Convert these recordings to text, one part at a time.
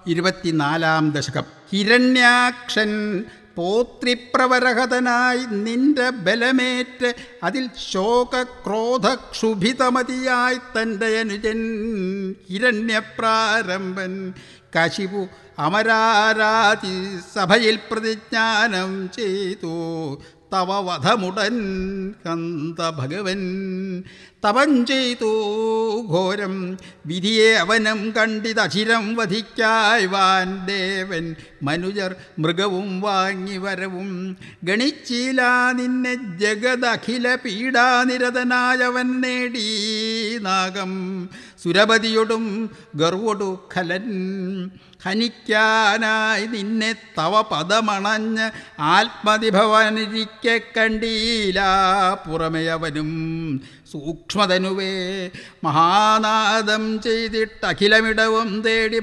ഇരുപത്തിനാലാം ദശകം ഹിരണ്യാക്ഷൻ പോത്രിപ്രവരഹതനായി നിന്റെ ബലമേറ്റ് അതിൽ ശോകക്രോധക്ഷുഭിതമതിയായി തൻ്റെ അനുജൻ ഹിരണ്യപ്രാരംഭൻ കശിപു അമരാരാതി സഭയിൽ പ്രതിജ്ഞാനം ചെയ്തു തവ വധമുടൻ കന്ത ഭഗവൻ തപം ചെയ്തു ഘോരം വിധിയെ അവനം കണ്ടിതചിരം വധിക്കായ് വാൻ ദേവൻ മനുജർ മൃഗവും വാങ്ങി വരവും ഗണിച്ചീല നിന്നെ ജഗദഖില പീഡാനിരതനായവൻ നേടി നാഗം സുരപതിയൊടും ഗർവൊടു ഖലൻ ഹനിക്കാനായി നിന്നെ തവ പദമണഞ്ഞ് ആത്മതിഭവനിരിക്കെ കണ്ടീല പുറമെയവനും സൂക്ഷ്മതനുവേ മഹാനാദം ചെയ്തിട്ട് അഖിലമിടവും തേടി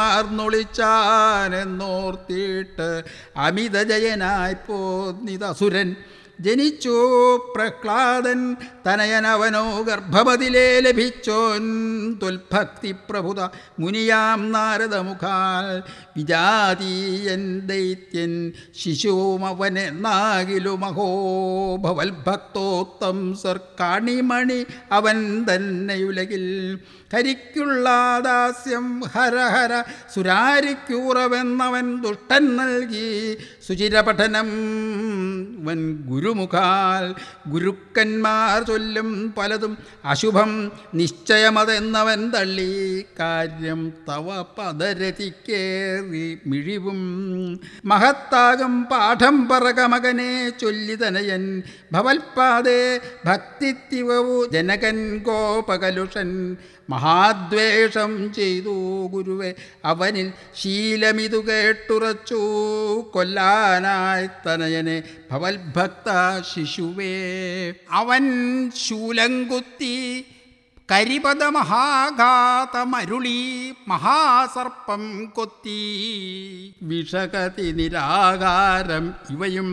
ഭയമാർന്നൊളിച്ചാനെന്നോർത്തിട്ട് അമിതജയനായി പോന്നിതസുരൻ ജനിച്ചു പ്രഹ്ലാദൻ തനയനവനോ ഗർഭമതിലേ ലഭിച്ചോൻ തുൽഭക്തി പ്രഭുത മുനിയാം നാരദമുഖാൽ വിജാതീയൻ ദൈത്യൻ ശിശുവുമവനെന്നാകിലുമഹോ ഭവൽ ഭക്തോത്തം സർക്കാണിമണി അവൻ തന്നെയുലകിൽ ഹരിക്കുള്ള ദാസ്യം ഹരഹര സുരാരിക്കൂറവെന്നവൻ ദുഷ്ടൻ നൽകി സുചിരപഠനം വൻ ഗുരുമുഖാൽ ഗുരുക്കന്മാർ ചൊല്ലും പലതും അശുഭം നിശ്ചയമതെന്നവൻ തള്ളി കാര്യം തവ പദരതിക്കേറി മിഴിവും മഹത്താകും പാഠം പറക മകനെ ചൊല്ലി തനയൻ ഭവൽപാദേ ഭക്തിത്തിവവു ജനകൻ ഗോപകലുഷൻ മഹാദ്വേഷം ചെയ്തു ഗുരുവെ അവനിൽ ശീലമിതു കേട്ടുറച്ചു കൊല്ലാനായി തനയനെ ഭവൽഭക്ത ശിശുവേ അവൻ ശൂലങ്കുത്തി കരിപദ മഹാഘാതമരുളി മഹാസർപ്പം കൊത്തി വിഷകതി നിരാകാരം ഇവയും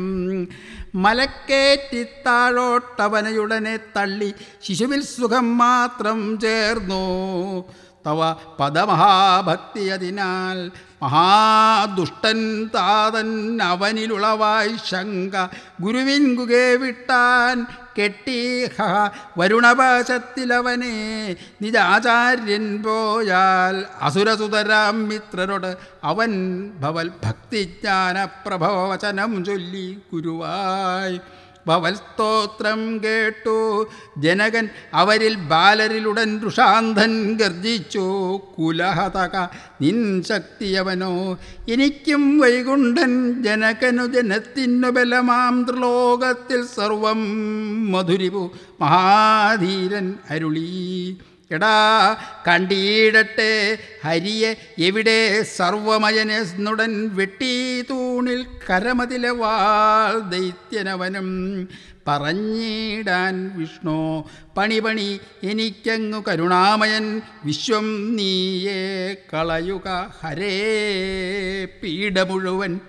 മലക്കേറ്റിത്താഴോട്ടവനയുടനെ തള്ളി ശിശുവിൽ സുഖം മാത്രം ചേർന്നു തവ പദമഹാഭക്തി അതിനാൽ മഹാദുഷ്ടൻ താതൻ അവനിലുളവായി ശങ്ക ഗുരുവിൻ ഗുകെ വിട്ടാൻ കെട്ടി ഹ വരുണപാശത്തിലവനെ നിജാചാര്യൻ പോയാൽ അസുരസുതരാം മിത്രരോട് അവൻ ഭവൽ ഭക്തിജ്ഞാന പ്രഭവചനം ചൊല്ലി ഗുരുവായി ഭവൽ സ്തോത്രം കേട്ടു ജനകൻ അവരിൽ ബാലരിലുടൻ ഋഷാന്ധൻ ഗർജിച്ചു കുലഹതക നിൻ ശക്തിയവനോ എനിക്കും വൈകുണ്ഠൻ ജനകനു ജനത്തിനു ബലമാം ത്രിലോകത്തിൽ സർവം മധുരിപു മഹാധീരൻ അരുളി എടാ കണ്ടീടട്ടെ ഹരിയെ എവിടെ സർവമയനെന്നുടൻ വെട്ടി തൂണിൽ കരമതിലെ വാൾ ദൈത്യനവനും പറഞ്ഞിടാൻ വിഷ്ണു പണി പണി എനിക്കങ്ങു കരുണാമയൻ വിശ്വം നീയേ കളയുക ഹരേ പീഡ മുഴുവൻ